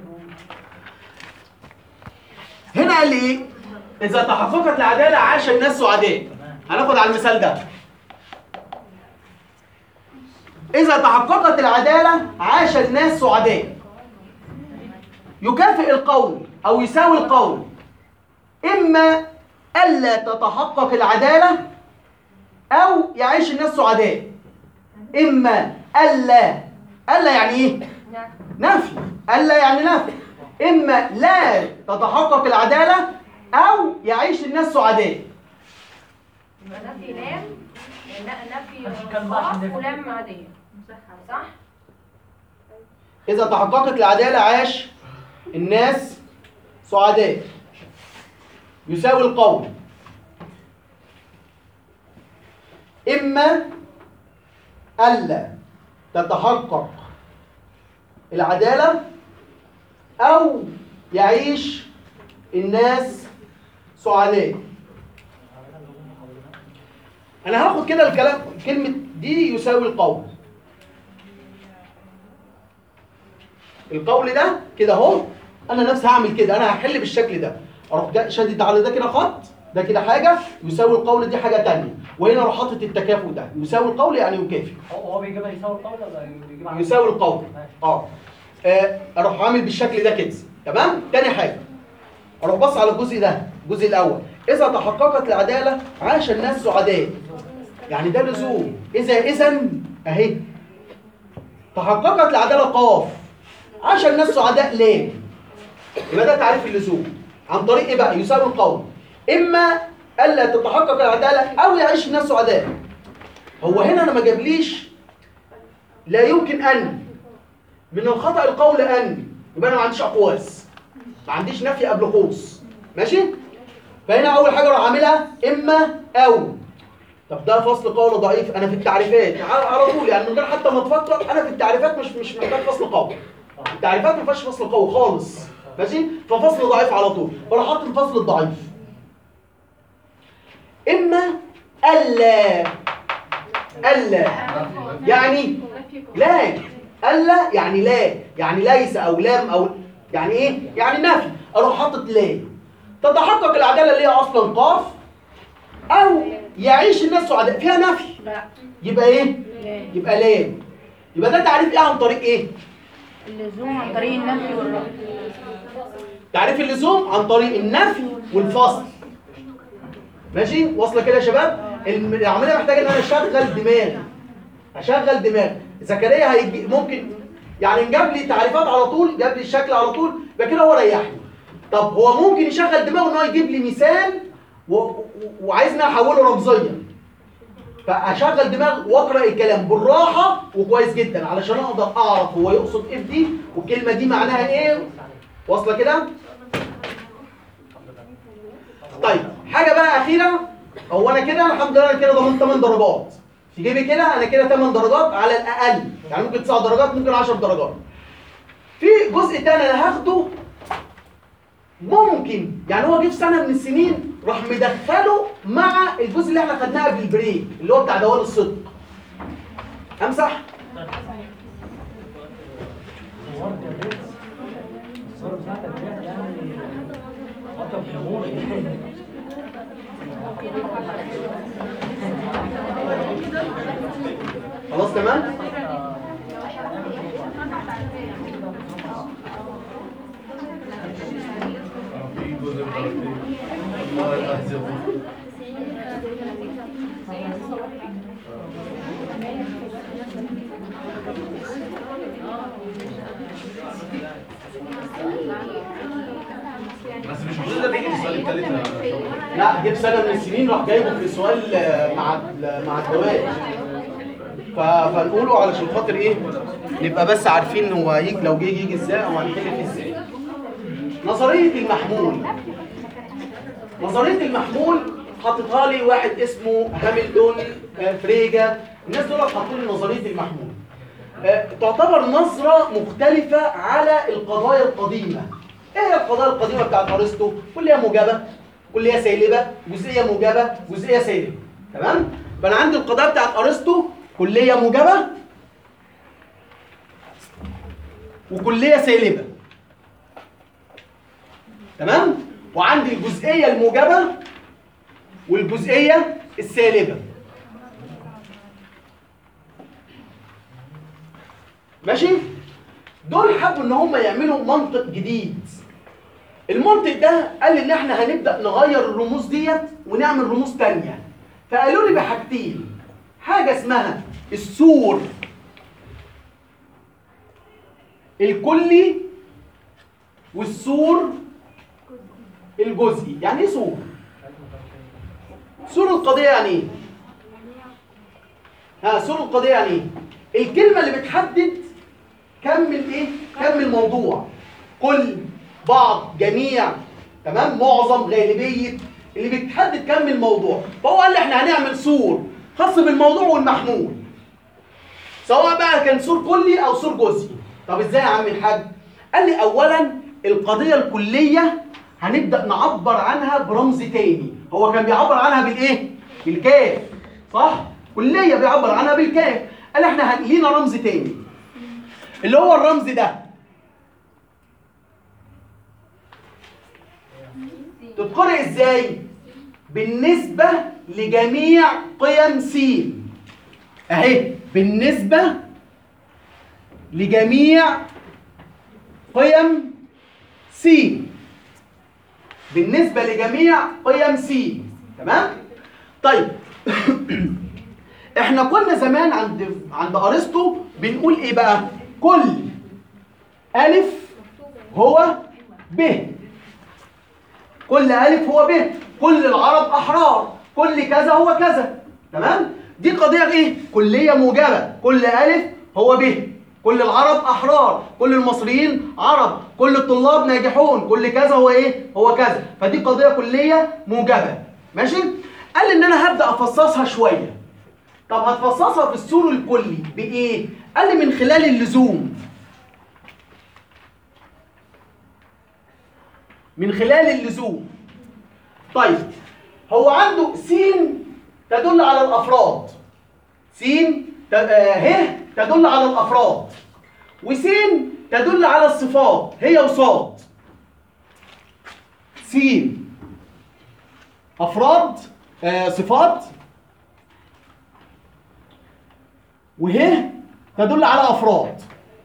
هنا قال لي ايه اذا تحققت العداله عاش الناس سعداء هناخد على المثال ده اذا تحققت العداله عاش الناس سعداء يكافئ القول او يساوي القول اما الا تتحقق العداله او يعيش الناس سعداء اما الا الا يعني ايه نفي الا يعني نفي اما لا تتحقق العداله او يعيش الناس سعداء يبقى نفي لام ن- نفي كان بقى عشان قاف نفي. ولام عادية صح؟ اذا تحققت العداله عاش الناس سعداء يساوي القول اما الا تتحقق العداله او يعيش الناس سعداء انا هاخد كده الكلام كلمه دي يساوي القول القول ده كده اهو انا نفسي هعمل كده انا هحل بالشكل ده اروح جا- شادد على ده كده خط ده كده حاجه يساوي القول دي حاجه تانية وهنا اروح حاطط التكافؤ ده يساوي القول يعني يكافئ هو هو بيجيبها يساوي القول ولا بيجيبها عكس؟ يساوي القول ماشي. اه آه، اروح عامل بالشكل ده كده تمام تاني حاجه اروح بص على الجزء ده الجزء الاول اذا تحققت العداله عاش الناس سعداء يعني ده لزوم اذا اذا اهي تحققت العداله قاف عاش الناس سعداء لام يبقى ده تعريف اللزوم عن طريق ايه بقى يساوي القول اما الا تتحقق العداله او يعيش الناس سعداء هو هنا انا ما جابليش لا يمكن ان من الخطا القول ان يبقى انا ما عنديش اقواس ما عنديش نفي قبل قوس ماشي فهنا اول حاجه اروح عاملها اما او طب ده فصل قول ضعيف انا في التعريفات على على طول يعني من غير حتى ما تفكر انا في التعريفات مش مش محتاج فصل قول التعريفات ما فيهاش فصل قوي خالص ماشي ففصل ضعيف على طول فاروح حاطط الفصل الضعيف اما الا الا يعني لا الا يعني لا يعني ليس او لام او يعني ايه يعني نفي اروح حاطط لا تتحقق العداله اللي هي اصلا قاف او يعيش الناس سعداء فيها نفي لا يبقى ايه لا يبقى لام يبقى ده تعريف ايه عن طريق ايه اللزوم عن طريق النفي والرفض تعريف اللزوم عن طريق النفي والفصل ماشي واصله كده يا شباب الم- العمليه محتاجه ان انا اشغل دماغي اشغل دماغي زكريا هيجي ممكن يعني إن جاب لي تعريفات على طول جاب لي الشكل على طول يبقى كده هو ريحني طب هو ممكن يشغل دماغه ان هو يجيب لي مثال و... و... وعايزني احوله رمزيا فاشغل دماغ واقرا الكلام بالراحه وكويس جدا علشان اقدر اعرف هو يقصد ايه في دي والكلمه دي معناها ايه واصله كده طيب حاجه بقى اخيره هو انا كده الحمد لله انا كده ضمنت 8 درجات في جيبي كده انا كده 8 درجات على الاقل يعني ممكن 9 درجات ممكن 10 درجات في جزء تاني انا هاخده ممكن يعني هو جه في سنه من السنين راح مدخله مع الجزء اللي احنا خدناه قبل البريك اللي هو بتاع دوال الصدق امسح الصورة بتاعتك ديت يعني رقم جمهوري خلاص تمام في جزء من الله يحزبه بس مش المفروض ده بيجي في السؤال الثالث يا شباب. لا جه في سنه من السنين راح جايبه في سؤال آه، مع ال- مع الجواز ف- فنقوله علشان خاطر ايه نبقى بس عارفين هو يجي لو جه يجي ازاي او هنحل فيه ازاي نظريه المحمول نظريه المحمول حاططها لي واحد اسمه هامilton آه، فريجا الناس دول حاطين لي نظريه المحمول آه، تعتبر نظره مختلفه على القضايا القديمه ايه هي القضايا القديمه بتاعت ارسطو كليه موجبه كليه سالبه جزئيه موجبه جزئيه سالبه تمام فانا عندي القضايا بتاعت ارسطو كليه موجبه وكليه سالبه تمام وعندي الجزئيه الموجبه والجزئيه السالبه ماشي دول حبوا ان هم يعملوا منطق جديد المنطق ده قال ان احنا هنبدا نغير الرموز ديت ونعمل رموز تانية فقالوا لي بحاجتين حاجه اسمها السور الكلي والسور الجزئي يعني ايه سور سور القضيه يعني ايه ها سور القضيه يعني ايه الكلمه اللي بتحدد كم الايه كم الموضوع كل بعض جميع تمام معظم غالبيه اللي بتحدد كم الموضوع فهو قال لي احنا هنعمل سور خاص بالموضوع والمحمول سواء بقى كان سور كلي او سور جزئي طب ازاي يا عم الحاج قال لي اولا القضيه الكليه هنبدا نعبر عنها برمز تاني هو كان بيعبر عنها بالايه بالكاف صح كليه بيعبر عنها بالكاف قال احنا هن- لينا رمز تاني اللي هو الرمز ده تتقرأ ازاي بالنسبة لجميع قيم س اهي بالنسبة لجميع قيم س بالنسبه لجميع قيم س تمام طيب احنا كنا زمان عند عند ارسطو بنقول ايه بقى كل الف هو ب كل الف هو ب كل العرب احرار كل كذا هو كذا تمام دي قضيه ايه كليه موجبه كل الف هو ب كل العرب احرار كل المصريين عرب كل الطلاب ناجحون كل كذا هو ايه هو كذا فدي قضيه كليه موجبه ماشي قال ان انا هبدا افصصها شويه طب هتفصصها في السور الكلي بايه قال لي من خلال اللزوم من خلال اللزوم طيب هو عنده س تدل على الافراد س ت- آه، ه تدل على الافراد وس تدل على الصفات هي وصاد س افراد آه، صفات وه تدل على افراد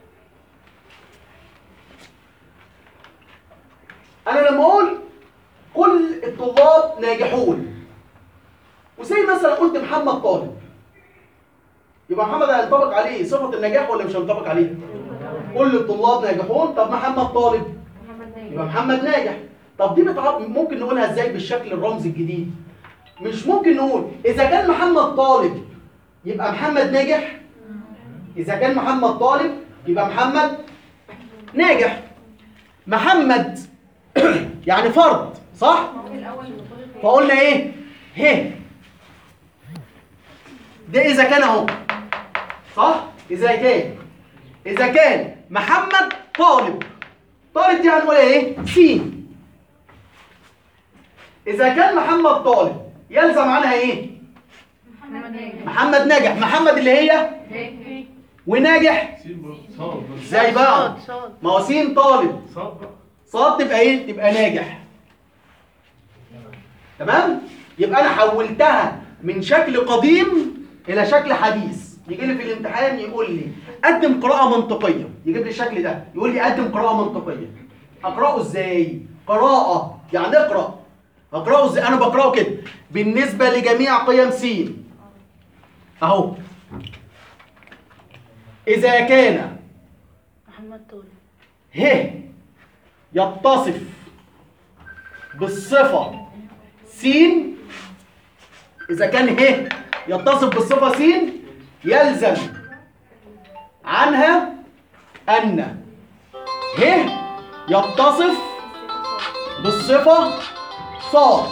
انا لما اقول كل الطلاب ناجحون وزي مثلا قلت محمد طالب يبقى محمد هينطبق عليه صفه النجاح ولا مش هينطبق عليه كل الطلاب ناجحون طب محمد طالب يبقى محمد ناجح طب دي بتع... ممكن نقولها ازاي بالشكل الرمزي الجديد مش ممكن نقول اذا كان محمد طالب يبقى محمد ناجح اذا كان محمد طالب يبقى محمد ناجح محمد يعني فرد صح فقلنا ايه ه ده اذا كان اهو صح اذا كان اذا كان محمد طالب طالب دي هنقول ايه س اذا كان محمد طالب يلزم عنها ايه محمد ناجح محمد اللي هي وناجح سين برضه صاد برضه. ازاي بقى ما هو س طالب صاد بقى صاد تبقى ايه تبقى ناجح تمام يبقى انا حولتها من شكل قديم الى شكل حديث يجي لي في الامتحان يقول لي قدم قراءه منطقيه يجيب لي الشكل ده يقول لي قدم قراءه منطقيه اقراه ازاي قراءه يعني اقرا اقراه ازاي انا بقراه كده بالنسبه لجميع قيم س اهو اذا كان محمد طالب ه يتصف بالصفة س إذا كان ه يتصف بالصفة س يلزم عنها أن ه يتصف بالصفة صاد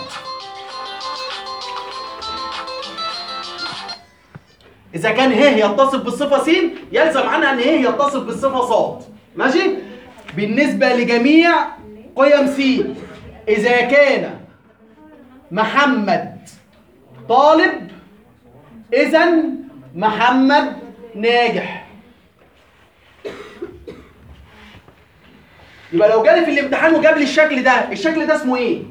إذا كان ه يتصف بالصفة س يلزم عنها أن ه يتصف بالصفة صاد ماشي؟ بالنسبة لجميع قيم س إذا كان محمد طالب إذا محمد ناجح يبقى لو جالي في الامتحان وجاب لي الشكل ده الشكل ده اسمه ايه؟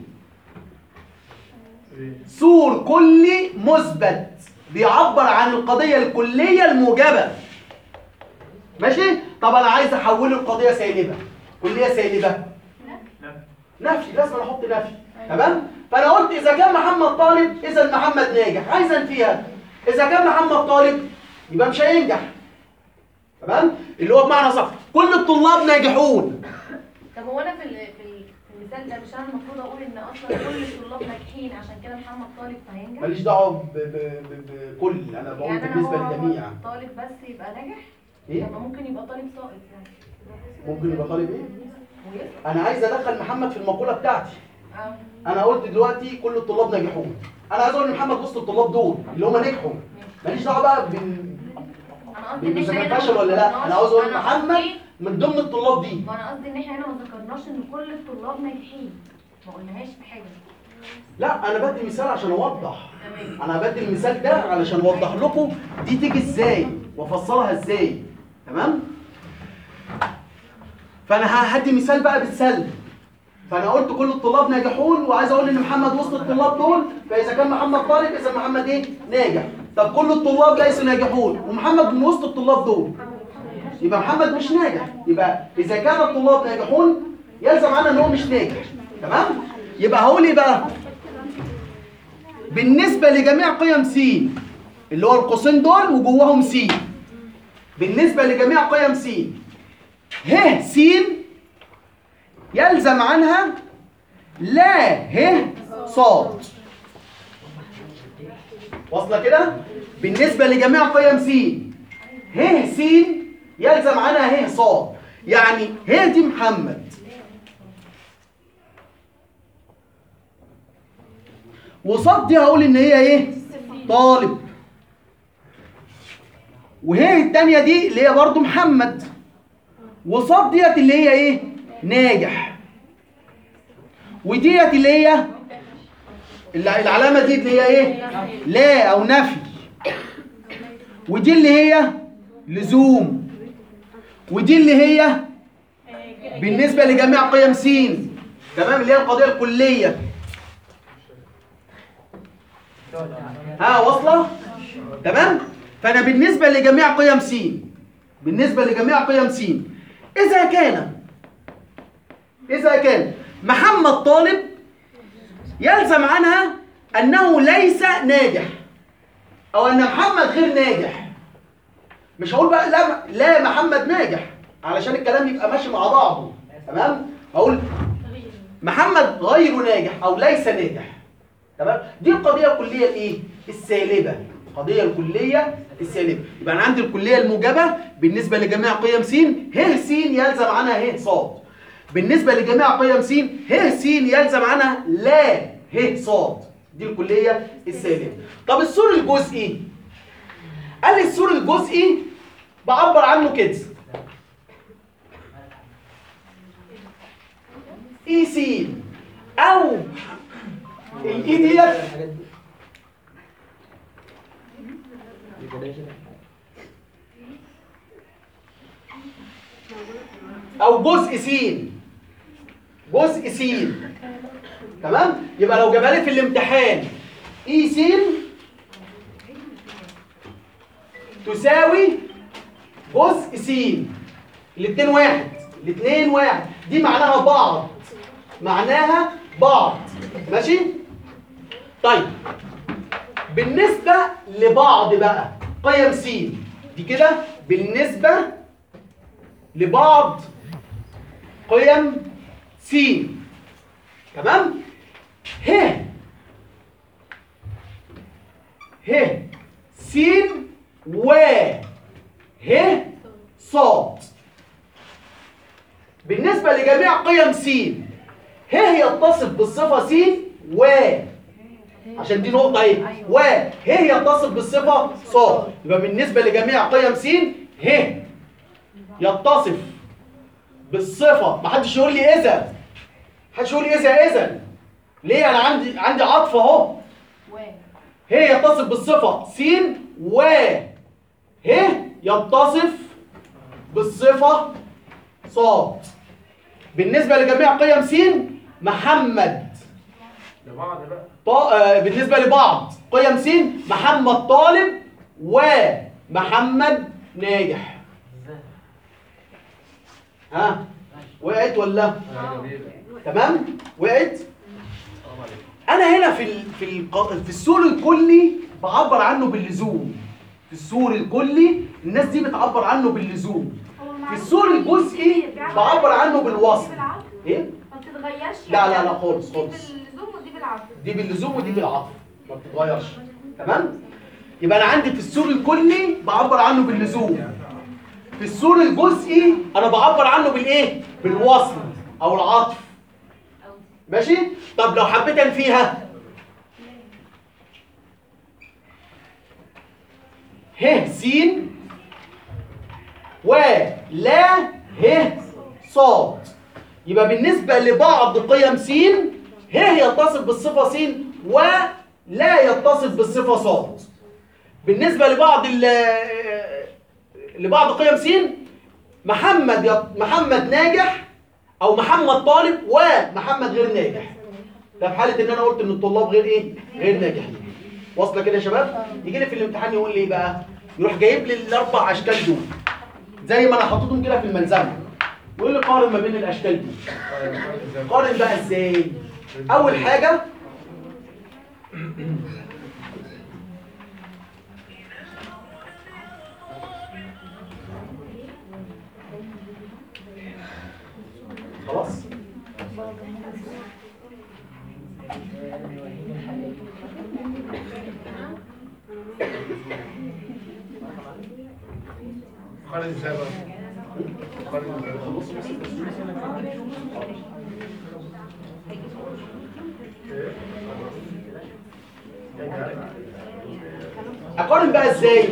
سور كلي مثبت بيعبر عن القضية الكلية الموجبة ماشي؟ طب انا عايز احوله لقضية سالبة كلية سالبة نفي لازم احط نفي تمام؟ فانا قلت اذا كان محمد طالب اذا محمد ناجح عايز انفيها اذا كان محمد طالب يبقى مش هينجح تمام؟ اللي هو بمعنى صح كل الطلاب ناجحون طب هو انا في ال- في ال- في المثال ده مش انا المفروض اقول ان اصلا كل الطلاب ناجحين عشان كده محمد طالب فهينجح ماليش دعوه ب- ب- ب- بكل انا بقول يعني انا بالنسبه هو للجميع طالب بس يبقى ناجح ايه طب ما ممكن يبقى طالب ساقط يعني ممكن يبقى طالب ايه ويسقط. انا عايز ادخل محمد في المقوله بتاعتي اه انا قلت دلوقتي كل الطلاب ناجحون انا عايز اقول ان محمد وسط الطلاب دول اللي هم نجحوا ماليش دعوه بقى بال انا قصدي ان بالمسا احنا كان هنا فشل ما ولا لا انا عاوز اقول ان أنا محمد قصدي- من ضمن الطلاب دي ما انا قصدي ان احنا هنا ما ذكرناش ان كل الطلاب ناجحين ما قلناهاش في حاجه لا انا بدي مثال عشان اوضح تمام انا بدي المثال ده علشان اوضح لكم دي تيجي ازاي وافسرها ازاي تمام فانا ه- هدي مثال بقى بالسلب فانا قلت كل الطلاب ناجحون وعايز اقول ان محمد وسط الطلاب دول فاذا كان محمد طالب اذا محمد ايه ناجح طب كل الطلاب ليسوا ناجحون ومحمد من وسط الطلاب دول يبقى محمد مش ناجح يبقى اذا كان الطلاب ناجحون يلزم عنه ان هو مش ناجح تمام يبقى هقول ايه بقى بالنسبه لجميع قيم س اللي هو القوسين دول وجواهم س بالنسبه لجميع قيم س ه س يلزم عنها لا ه صاد واصله كده بالنسبه لجميع قيم س ه س يلزم عنها ه صاد يعني ه دي محمد وصاد دي هقول ان هي ايه طالب وهي التانية دي اللي هي برضو محمد وصاد ديت اللي هي ايه ناجح وديت اللي هي الع- العلامة دي اللي هي ايه لا او نفي ودي اللي هي لزوم ودي اللي هي بالنسبة لجميع قيم س تمام اللي هي القضية الكلية ها واصلة تمام فأنا بالنسبة لجميع قيم س بالنسبة لجميع قيم س إذا كان إذا كان محمد طالب يلزم عنها أنه ليس ناجح أو أن محمد غير ناجح مش هقول بقى لا لا محمد ناجح علشان الكلام يبقى ماشي مع بعضه تمام هقول محمد غير ناجح او ليس ناجح تمام دي القضيه الكليه الايه السالبه القضيه الكليه السالبه يبقى انا عندي الكليه الموجبه بالنسبه لجميع قيم س ه س يلزم عنها ه صاد بالنسبه لجميع قيم س ه س يلزم عنها لا ه صاد دي الكليه السالبه طب السور الجزئي قال لي السور الجزئي بعبر عنه كده اي سي او الاي ديت الحاجات دي او جزء س جزء س تمام يبقى لو جابها لي في الامتحان اي س تساوي جزء س الاثنين واحد الاثنين واحد دي معناها بعض معناها بعض ماشي طيب بالنسبة لبعض بقى قيم س دي كده بالنسبة لبعض قيم س تمام ه ه س و ه صاد بالنسبة لجميع قيم س ه يتصف بالصفة س و عشان دي نقطة ايه و ه يتصف بالصفة صاد يبقى بالنسبة لجميع قيم س ه يتصف بالصفة ما حدش يقول لي اذا حدش يقول لي اذا اذا ليه انا عندي عندي عطف اهو ه يتصف بالصفة س و ه يتصف بالصفة صاد بالنسبة لجميع قيم س محمد لبعض بقى طا... آه، بالنسبة لبعض قيم س محمد طالب ومحمد ناجح ها وقعت ولا يا جميل تمام وقعت انا هنا في ال... في الق... في السور الكلي بعبر عنه باللزوم في السور الكلي الناس دي بتعبر عنه باللزوم في السور الجزئي بعبر عنه بالوصف ايه ما بتتغيرش لا لا لا خالص دي خالص باللزوم ودي بالعافيه دي باللزوم ودي بالعطف ما بتتغيرش تمام يبقى انا عندي في السور الكلي بعبر عنه باللزوم في السور الجزئي انا بعبر عنه بالايه بالوصل او العطف ماشي طب لو حبيت انفيها ه س ولا ه صاد يبقى بالنسبة لبعض قيم س ه يتصف بالصفة س ولا يتصف بالصفة صاد بالنسبة لبعض ال لبعض قيم س محمد يط... محمد ناجح او محمد طالب ومحمد غير ناجح ده في حالة ان انا قلت ان الطلاب غير ايه غير ناجحين واصله كده يا شباب يجي لي في الامتحان يقول لي ايه بقى يروح جايب لي الاربع اشكال دول زي ما انا حاططهم كده في الملزمه يقول لي قارن ما بين الاشكال دي قارن بقى ازاي اول حاجه خلاص خالد ازاي بقى؟ خالد ازاي؟ ايه؟ يعني اقارن بقى ازاي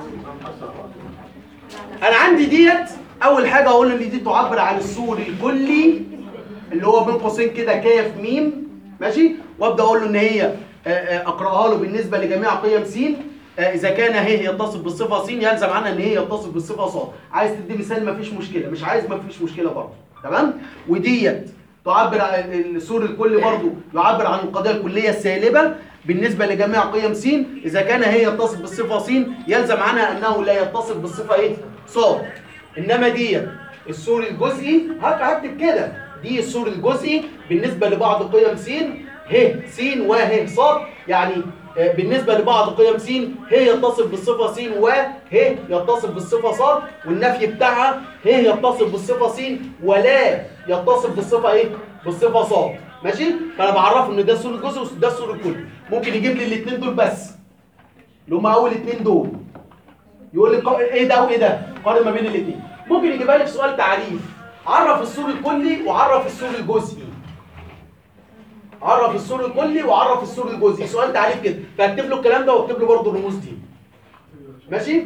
انا عندي ديت اول حاجه اقول ان دي تعبر عن السور الكلي اللي هو بين قوسين كده كاف ميم ماشي وابدا اقول له ان هي آه، آه، اقراها له بالنسبه لجميع قيم س آه، اذا كان هي يتصف بالصفه س يلزم عنها ان هي يتصف بالصفه ص عايز تدي مثال مفيش مشكله مش عايز مفيش مشكله برضه تمام وديت تعبر عن السور الكلي برضه يعبر عن القضيه الكليه السالبه بالنسبه لجميع قيم س اذا كان هي يتصف بالصفه س يلزم عنها انه لا يتصف بالصفه ايه ص انما ديت السور الجزئي هك- هكتب كده دي السور الجزئي بالنسبه لبعض قيم س ه س وه ص يعني آه، بالنسبه لبعض قيم س ه يتصف بالصفه س وه يتصف بالصفه ص والنفي بتاعها ه يتصف بالصفه س ولا يتصف بالصفه ايه بالصفه ص ماشي فانا بعرفه ان ده السور الجزئي وده السور الكلي ممكن يجيب لي الاثنين دول بس اللي هم اول اثنين دول يقول لي قا- ايه ده وايه ده قارن ما بين الاثنين ممكن يجيبها لي في سؤال تعريف عرف السور الكلي وعرف السور الجزئي عرف السور الكلي وعرف السور الجزئي سؤال تعريف كده فاكتب له الكلام ده واكتب له برضه الرموز دي ماشي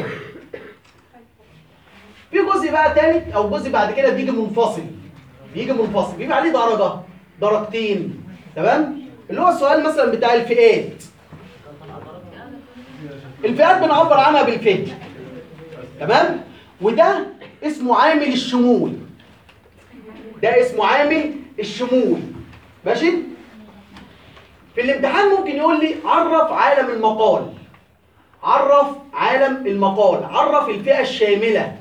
في جزء بقى تالت او جزء بعد كده بيجي منفصل بيجي منفصل بيبقى عليه درجه درجتين تمام اللي هو السؤال مثلا بتاع الفئات الفئات بنعبر عنها بالفئة تمام وده اسمه عامل الشمول ده اسمه عامل الشمول ماشي في الامتحان ممكن يقول لي عرف عالم المقال عرف عالم المقال عرف الفئة الشاملة